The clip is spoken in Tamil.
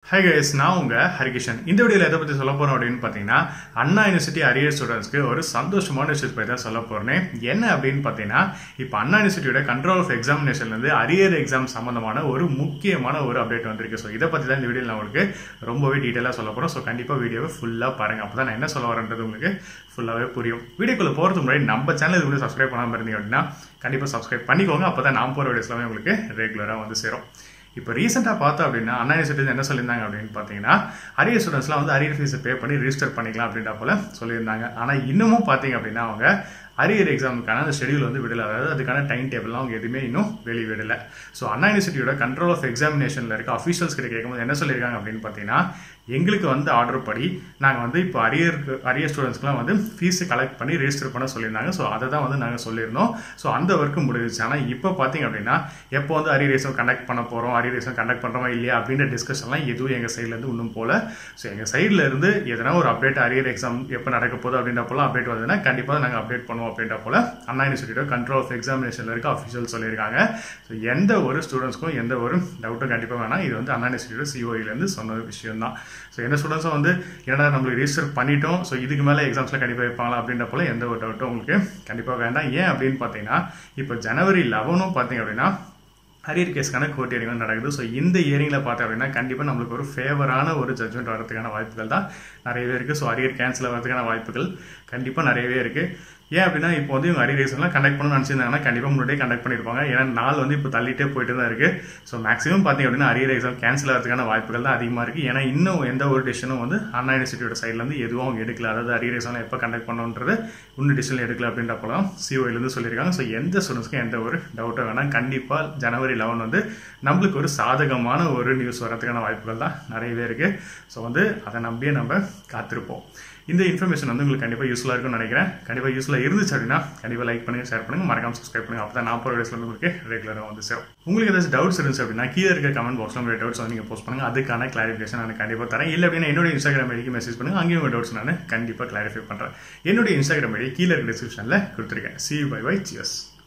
ஹை கைஸ் நான் உங்க ஹரிகிஷன் இந்த வீடியோவில் எதை பற்றி சொல்ல போறோம் அப்படின்னு பார்த்தீங்கன்னா அண்ணா யூனிவர்சிட்டி அரியர் ஸ்டூடெண்ட்ஸ்க்கு ஒரு சந்தோஷமான விஷயத்தை பற்றி தான் சொல்ல போறேன் என்ன அப்படின்னு பார்த்தீங்கன்னா இப்போ அண்ணா யூனிவர்சிட்டியோட கண்ட்ரோல் ஆஃப் எக்ஸாமினேஷன்லேருந்து அரியர் எக்ஸாம் சம்மந்தமான ஒரு முக்கியமான ஒரு அப்டேட் வந்திருக்கு ஸோ இதை பற்றி தான் இந்த வீடியோவில் நான் உங்களுக்கு ரொம்பவே டீட்டெயிலாக சொல்ல போகிறோம் ஸோ கண்டிப்பாக வீடியோவை ஃபுல்லாக பாருங்க அப்போ தான் நான் என்ன சொல்ல வரேன்றது உங்களுக்கு ஃபுல்லாகவே புரியும் வீடியோக்குள்ள போகிறதுக்கு முன்னாடி நம்ம சேனல் இது வந்து சப்ஸ்கிரைப் பண்ணாமல் இருந்தீங்க அப்படின்னா கண்டிப்பாக சப்ஸ்கிரைப் பண்ணிக்கோங்க அப்போ தான் நான் போகிற வீடியோஸ் எல்லாமே உங்களுக்கு ரெகுலராக வந்து சேரும் இப்போ ரீசெண்டாக பார்த்தோம் அப்படின்னா அண்ணா யூனிவர்சிட்டி என்ன சொல்லியிருந்தாங்க அப்படின்னு பார்த்தீங்கன்னா அரியர் ஸ்டூடெண்ட்ஸ்லாம் வந்து அரியர் ஃபீஸை பே பண்ணி ரிஜிஸ்டர் பண்ணிக்கலாம் அப்படின்ற போல சொல்லியிருந்தாங்க ஆனால் இன்னமும் பார்த்தீங்க அப்படின்னா அவங்க அரியர் எக்ஸாமுக்கான அந்த ஷெடியூல் வந்து விடல அதாவது அதுக்கான டைம் டேபிள்லாம் அவங்க எதுவுமே இன்னும் வெளிவிடல ஸோ அண்ணா யூனிவர்சிட்டியோட கண்ட்ரோல் ஆஃப் எக்ஸாமினேஷனில் இருக்க அஃபீஷியல்ஸ் கிட்ட கேட்கும்போது என்ன சொல்லியிருக்காங்க அப்படின்னு பார்த்தீங்கன்னா எங்களுக்கு வந்து ஆர்டர் படி நாங்கள் வந்து இப்போ அரியருக்கு அரியர் ஸ்டூடெண்ட்ஸ்க்குலாம் வந்து ஃபீஸை கலெக்ட் பண்ணி ரெஜிஸ்டர் பண்ண சொல்லியிருந்தாங்க ஸோ அதை தான் வந்து நாங்கள் சொல்லியிருந்தோம் ஸோ அந்த ஒர்க்கு முடிஞ்சிச்சு ஆனால் இப்போ பார்த்தீங்க அப்படின்னா எப்போ வந்து அரியர் எக்ஸாம் கண்டக்ட் பண்ண போகிறோம் அரியர் எக்ஸாம் கண்டக்ட் பண்ணுறோமா இல்லையா அப்படின்ற டிஸ்கஷன்லாம் எதுவும் எங்கள் சைட்லேருந்து இன்னும் போல ஸோ எங்கள் சைடில் இருந்து எதனா ஒரு அப்டேட் அரியர் எக்ஸாம் எப்போ நடக்க போகுது அப்படின்ற போல அப்டேட் வந்ததுன்னா கண்டிப்பாக நாங்கள் அப்டேட் பண்ணுவோம் அப்படின்ற போல அண்ணா யூனிவர்சிட்டியோட கண்ட்ரோல் ஆஃப் எக்ஸாமினேஷனில் இருக்க அஃபிஷியல் சொல்லியிருக்காங்க ஸோ எந்த ஒரு ஸ்டூடெண்ட்ஸ்க்கும் எந்த ஒரு டவுட்டும் கண்டிப்பாக வேணாம் இது வந்து அண்ணா யூனிவர்சிட்டியோட சிஓஇலேருந்து சொன்ன விஷயம் தான் ஸோ எந்த ஸ்டூடெண்ட்ஸும் வந்து என்னடா நம்மளுக்கு ரிஜிஸ்டர் பண்ணிட்டோம் ஸோ இதுக்கு மேலே எக்ஸாம்ஸில் கண்டிப்பாக வைப்பாங்களா அப்படின்ற போல எந்த ஒரு டவுட்டும் உங்களுக்கு கண்டிப்பாக வேண்டாம் ஏன் அப்படின்னு பார்த்தீங்கன்னா இப்போ ஜனவரி லெவனும் பார்த்தீங்க அப்படின்னா அரியர் கேஸ்க்கான கோர்ட் ஹியரிங் வந்து நடக்குது ஸோ இந்த ஹியரிங்கில் பார்த்தோம் அப்படின்னா கண்டிப்பாக நம்மளுக்கு ஒரு ஃபேவரான ஒரு ஜட்மெண்ட் வரதுக்கான வாய்ப்புகள் தான் நிறையவே இருக்குது ஸோ அரியர் கேன்சல் வரதுக்கான வாய்ப்புகள் கண்டிப்பாக நிறையவே இருக்குது ஏன் அப்படின்னா இப்போ வந்து இவங்க அரியர் எக்ஸாம்லாம் கண்டக்ட் பண்ணணும்னு நினச்சிருந்தாங்கன்னா கண்டிப்பாக முன்னாடியே கண்டக்ட் பண்ணியிருப்பாங்க ஏன்னா நாள் வந்து இப்போ தள்ளிட்டே போயிட்டு தான் இருக்குது ஸோ மேக்ஸிமம் பார்த்தீங்க அப்படின்னா அரியர் எக்ஸாம் கேன்சல் ஆகிறதுக்கான வாய்ப்புகள் தான் அதிகமாக இருக்குது ஏன்னா இன்னும் எந்த ஒரு டிசிஷனும் வந்து அண்ணா யூனிவர்சிட்டியோட சைட்லேருந்து எதுவும் அவங்க எடுக்கல அதாவது அரியர் எக்ஸாம் எப்போ கண்டக்ட் பண்ணணுன்றது இன்னும் டிசிஷன் எடுக்கல அப்படின்றப்பலாம் சிஓயிலேருந்து சொல்லியிருக்காங்க ஸோ எந்த ஸ்டூடெண்ட்ஸ்க்கும் எந்த ஒரு டவுட்டும் வேணாம் கண்டிப்பாக ஜனவரி லெவன் வந்து நம்மளுக்கு ஒரு சாதகமான ஒரு நியூஸ் வரதுக்கான வாய்ப்புகள் தான் நிறையவே இருக்குது ஸோ வந்து அதை நம்பியே நம்ம காத்திருப்போம் இந்த இன்ஃபர்மேஷன் வந்து உங்களுக்கு கண்டிப்பாக யூஸ்ஃபுல்லாக இருக்கும்னு நினைக்கிறேன் கண்டிப்பாக யூஸ்ஃபுல்லாக இருந்துச்சு அப்படின்னா கண்டிப்பாக லைக் பண்ணுங்க ஷேர் பண்ணுங்க மறக்காம சப்ஸ்கிரைப் பண்ணுங்க அப்போ தான் நான் போகிற வீடியோஸ்ல உங்களுக்கு ரெகுலராக வந்து சேரும் உங்களுக்கு ஏதாச்சும் டவுட்ஸ் இருந்துச்சு அப்படின்னா கீழே இருக்க கமெண்ட் பாக்ஸில் உங்களுடைய டவுட்ஸ் வந்து நீங்கள் போஸ்ட் பண்ணுங்க அதுக்கான கிளாரிஃபிகேஷன் நான் கண்டிப்பாக தரேன் இல்லை அப்படின்னா என்னோட இன்ஸ்டாகிராம் ஐடிக்கு மெசேஜ் பண்ணுங்க அங்கேயும் உங்கள் டவுட்ஸ் நான் கண்டிப்பாக கிளாரிஃபை பண்ணுறேன் என்னுடைய இன்ஸ்டாகிராம் ஐடி கீழே இருக்க டிஸ்கிரிப்ஷனில் கொடுத்துருக்கேன் சி பை பை சியர்ஸ்